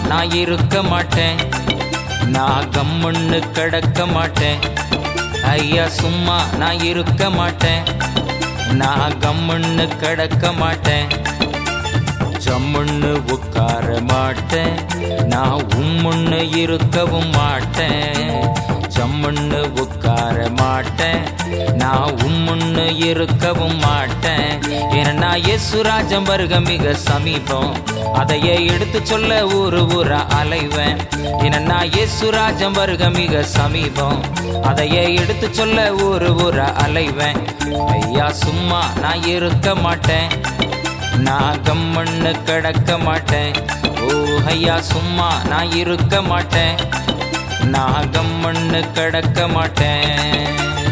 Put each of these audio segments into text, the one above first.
நான் இருக்க மாட்டேன் நான் கம்முன்னு கிடக்க மாட்டேன் ஐயா சும்மா நான் இருக்க மாட்டேன் நான் கம்முன்னு கிடக்க மாட்டேன் ஜம்முன்னு உட்கார மாட்டேன் நான் உம்முன்னு இருக்கவும் மாட்டேன் ஜம்முன்னு உட்கார மாட்டேன் நான் உம்முன்னு இருக்கவும் மாட்டேன் ஏன்னா இயேசுராஜம் வருக மிக சமீபம் அதையே எடுத்து சொல்ல ஊரு ஊரா அலைவேன் ஏன்னா இயேசுராஜம் வருக மிக சமீபம் அதையே எடுத்து சொல்ல ஊரு ஊரா அலைவேன் ஐயா சும்மா நான் இருக்க மாட்டேன் நான் கம்மண்ணு கிடக்க மாட்டேன் ஓ ஐயா சும்மா நான் இருக்க மாட்டேன் நான் கம்மண்ணு கிடக்க மாட்டேன்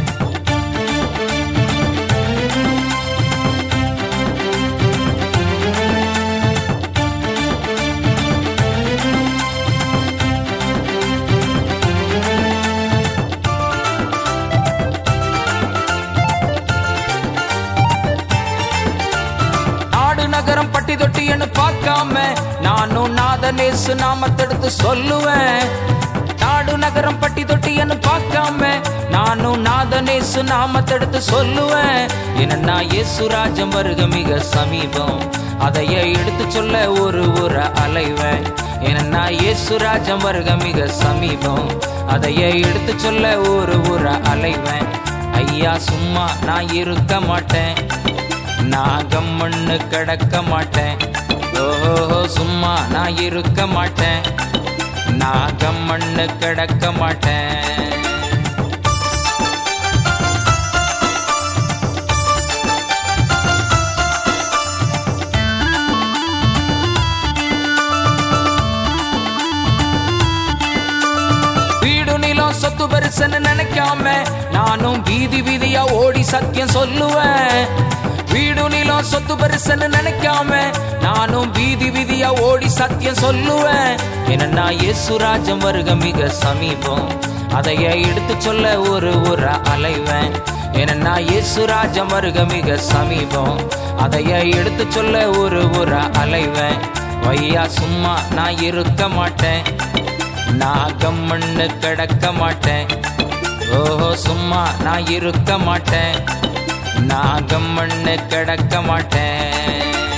நாடு நகரம் பட்டி தொட்டின்னு பார்க்காம நானும் நாதனேசு நாமத்தெடுத்து சொல்லுவேன் நாடு நகரம் பட்டி தொட்டின்னு பார்க்காம நானும் நாதனேசு நாமத்தெடுத்து சொல்லுவேன் என்னன்னா இயேசுராஜம் வருக மிக சமீபம் அதையே எடுத்து சொல்ல ஒரு ஒரு அலைவேன் என்னன்னா இயேசுராஜம் வருக மிக சமீபம் அதையே எடுத்து சொல்ல ஒரு ஒரு அலைவேன் ஐயா சும்மா நான் இருக்க மாட்டேன் நான் கம்மண்ணு கிடக்க மாட்டேன் ஓஹோ சும்மா நான் இருக்க மாட்டேன் நான் கம்மண்ணு கிடக்க மாட்டேன் வீடு நிலம் சொத்து பெருசுன்னு நினைக்காம நானும் வீதி வீதியா ஓடி சத்தியம் சொல்லுவேன் வீடு நிலம் சொத்து பெருசுன்னு நினைக்காம நானும் வீதி வீதியா ஓடி சத்தியம் சொல்லுவேன் என்னன்னா இயேசுராஜம் வருக மிக சமீபம் அதையே எடுத்து சொல்ல ஒரு ஒரு அலைவேன் என்னன்னா இயேசுராஜம் வருக மிக சமீபம் அதையே எடுத்து சொல்ல ஒரு ஒரு அலைவேன் வையா சும்மா நான் இருக்க மாட்டேன் நான் கம்மண்ணு கிடக்க மாட்டேன் ஓஹோ சும்மா நான் இருக்க மாட்டேன் நான் கம்மண்ணு கிடக்க மாட்டேன்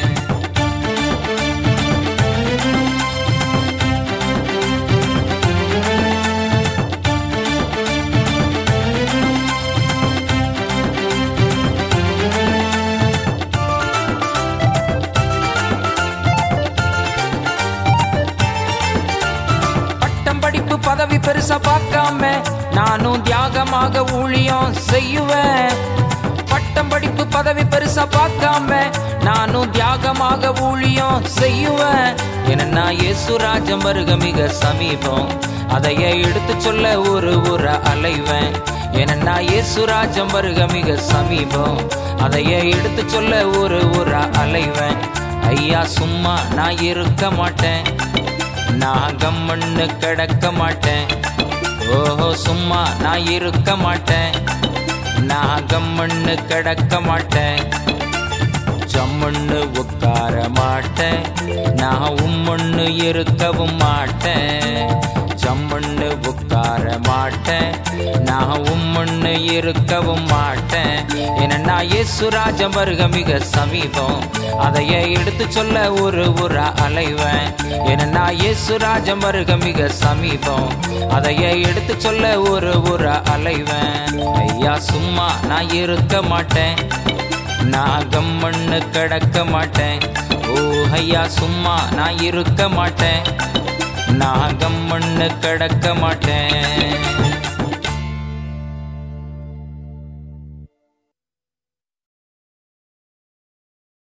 பட்டம் படிப்பு பதவி பெருசா பார்க்காம நானும் தியாகமாக ஊழியம் செய்யுவேன் பட்டம் படிப்பு பதவி பெருசா பார்க்காம நானும் தியாகமாக ஊழியம் செய்யுவேன் என்னன்னா இயேசுராஜம் வருக மிக சமீபம் அதையே எடுத்து சொல்ல ஒரு ஒரு அலைவேன் என்னன்னா இயேசுராஜம் வருக மிக சமீபம் அதையே எடுத்து சொல்ல ஒரு ஒரு அலைவேன் ஐயா சும்மா நான் இருக்க மாட்டேன் நான் கம்மண்ணு கிடக்க மாட்டேன் ஓஹோ சும்மா நான் இருக்க மாட்டேன் நான் கம்மண்ணு கிடக்க மாட்டேன் ஜம்முன்னு உட்கார மாட்டேன் நான் உம்முன்னு இருக்கவும் மாட்டேன் ஜம்முன்னு உட்கார மாட்டேன் நான் உம்முன்னு இருக்கவும் மாட்டேன் என்னன்னா இயேசுராஜம் வருக மிக சமீபம் அதையே எடுத்து சொல்ல ஒரு ஒரு அலைவேன் என்னன்னா இயேசுராஜம் வருக மிக சமீபம் அதையே எடுத்து சொல்ல ஒரு ஒரு அலைவேன் ஐயா சும்மா நான் இருக்க மாட்டேன் நான் கம்மண்ணு கிடக்க மாட்டேன் ஓ ஐயா சும்மா நான் இருக்க மாட்டேன் நான் கம்மண்ணு கிடக்க மாட்டேன்